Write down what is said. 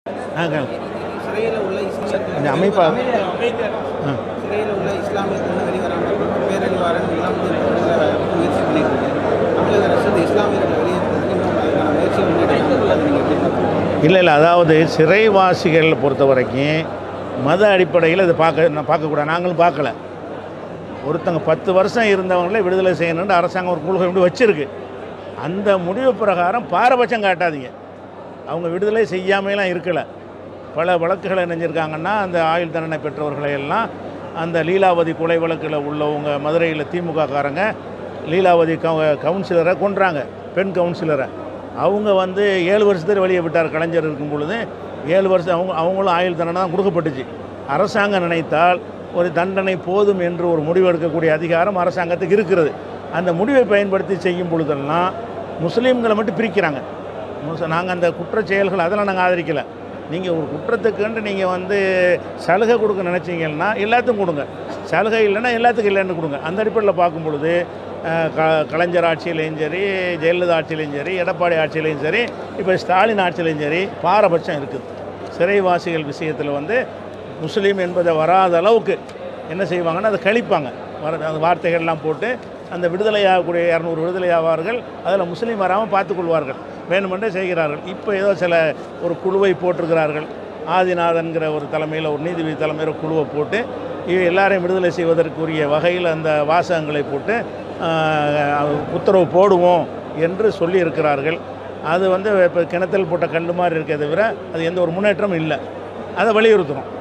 நாங்கள் சிறையில் உள்ள இஸ்லாமியர்கள் கொஞ்சம் அமைப்பா ஆ சிறையில் உள்ள இஸ்லாமியர்கள் வெளிவராமல் பேரறிவாளன் எல்லாம் வந்து இப்போ விடுதலை முயற்சி பண்ணிட்டு இருக்கு தமிழக அரசு இந்த இஸ்லாமியர்களை வெளியேற்றுறதுக்கு இன்னும் அதுக்கான முயற்சியை முன்னெடுக்கணும் அது நீங்கள் எப்படி பார்க்குறீங்க? இல்லை இல்லை அதாவது சிறைவாசிகளை பொறுத்த வரைக்கும் மத அடிப்படையில் இதை பார்க்க நான் பார்க்கக்கூடாது நாங்களும் பார்க்கல ஒருத்தங்க பத்து வருஷம் இருந்தவங்களே விடுதலை செய்யணும்னு அரசாங்கம் ஒரு கொள்கை இப்படி வச்சிருக்கு அந்த முடிவு பிரகாரம் பாரபட்சம் காட்டாதீங்க அவங்க விடுதலை செய்யாமையெல்லாம் இருக்கலை பல வழக்குகளை நினைஞ்சிருக்காங்கன்னா அந்த ஆயுள் தண்டனை பெற்றவர்களை எல்லாம் அந்த லீலாவதி கொலை வழக்கில் உள்ளவங்க மதுரையில் திமுக காரங்க லீலாவதி கவு கவுன்சிலரை கொன்றாங்க பெண் கவுன்சிலரை அவங்க வந்து ஏழு வருஷத்தில் வெளியே விட்டார் கலைஞர் இருக்கும் பொழுது ஏழு வருஷம் அவங்க அவங்களும் ஆயுள் தண்டனை தான் கொடுக்கப்பட்டுச்சு அரசாங்கம் நினைத்தால் ஒரு தண்டனை போதும் என்று ஒரு முடிவு எடுக்கக்கூடிய அதிகாரம் அரசாங்கத்துக்கு இருக்கிறது அந்த முடிவை பயன்படுத்தி செய்யும் பொழுதெல்லாம் முஸ்லீம்களை மட்டும் பிரிக்கிறாங்க நாங்கள் அந்த குற்றச் செயல்கள் அதெல்லாம் நாங்கள் ஆதரிக்கலை நீங்கள் ஒரு குற்றத்துக்குன்ட்டு நீங்கள் வந்து சலுகை கொடுக்க நினச்சிங்கன்னா எல்லாத்துக்கும் கொடுங்க சலுகை இல்லைன்னா எல்லாத்துக்கும் இல்லைன்னு கொடுங்க அந்த அடிப்படையில் பார்க்கும் பொழுது அஹ், க கலைஞர் ஆட்சியிலையும் சரி ஜெயலலிதா ஆட்சியிலையும் சரி எடப்பாடி ஆட்சியிலையும் சரி இப்போ ஸ்டாலின் ஆட்சியிலையும் சரி பாரபட்சம் இருக்குது சிறைவாசிகள் விஷயத்தில் வந்து முஸ்லீம் என்பதை வராத அளவுக்கு என்ன செய்வாங்கன்னா அதை கழிப்பாங்க வர அந்த வார்த்தைகள்லாம் போட்டு அந்த விடுதலையாகக்கூடிய இரநூறு விடுதலை ஆவார்கள் அதில் முஸ்லீம் வராமல் பார்த்துக்கொள்வார்கள் வேணுமென்றே செய்கிறார்கள் இப்போ ஏதோ சில ஒரு குழுவை போட்டிருக்கிறார்கள் ஆதிநாதன்கிற ஒரு தலைமையில் ஒரு நீதிபதி தலைமையில் ஒரு குழுவை போட்டு இவ எல்லாரையும் விடுதலை செய்வதற்குரிய வகையில் அந்த வாசகங்களை போட்டு ஆஹ், உத்தரவு போடுவோம் என்று சொல்லியிருக்கிறார்கள் அது வந்து இப்போ கிணத்தில் போட்ட கல் மாதிரி இருக்கே தவிர அது எந்த ஒரு முன்னேற்றமும் இல்லை அதை வலியுறுத்துகிறோம்